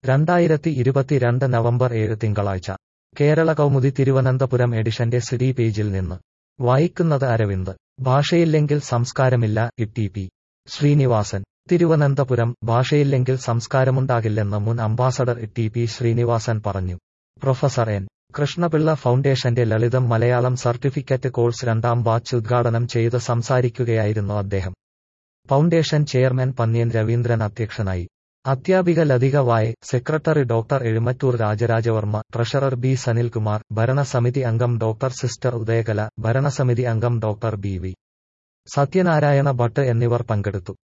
രണ്ടായിരത്തി ഇരുപത്തിരണ്ട് നവംബർ ഏഴ് തിങ്കളാഴ്ച കേരള കൗമുദി തിരുവനന്തപുരം എഡിഷന്റെ സിഡി പേജിൽ നിന്ന് വായിക്കുന്നത് അരവിന്ദ് ഭാഷയില്ലെങ്കിൽ സംസ്കാരമില്ല ഇ പി ശ്രീനിവാസൻ തിരുവനന്തപുരം ഭാഷയില്ലെങ്കിൽ സംസ്കാരമുണ്ടാകില്ലെന്ന് മുൻ അംബാസഡർ ടി പി ശ്രീനിവാസൻ പറഞ്ഞു പ്രൊഫസർ എൻ കൃഷ്ണപിള്ള ഫൗണ്ടേഷന്റെ ലളിതം മലയാളം സർട്ടിഫിക്കറ്റ് കോഴ്സ് രണ്ടാം ബാച്ച് ഉദ്ഘാടനം ചെയ്ത് സംസാരിക്കുകയായിരുന്നു അദ്ദേഹം ഫൗണ്ടേഷൻ ചെയർമാൻ പന്ന്യൻ രവീന്ദ്രൻ അധ്യക്ഷനായി അധ്യാപിക ലതിക വായ് secretary doctor Ezhumattoor Rajarajavarma treasurer B Sanilkumar ഭരണസമിതി അംഗം ഡോക്ടർ സിസ്റ്റർ ഉദയകല ഭരണസമിതി അംഗം doctor B V Sathyanarayana Bhat എന്നിവർ പങ്കെടുത്തു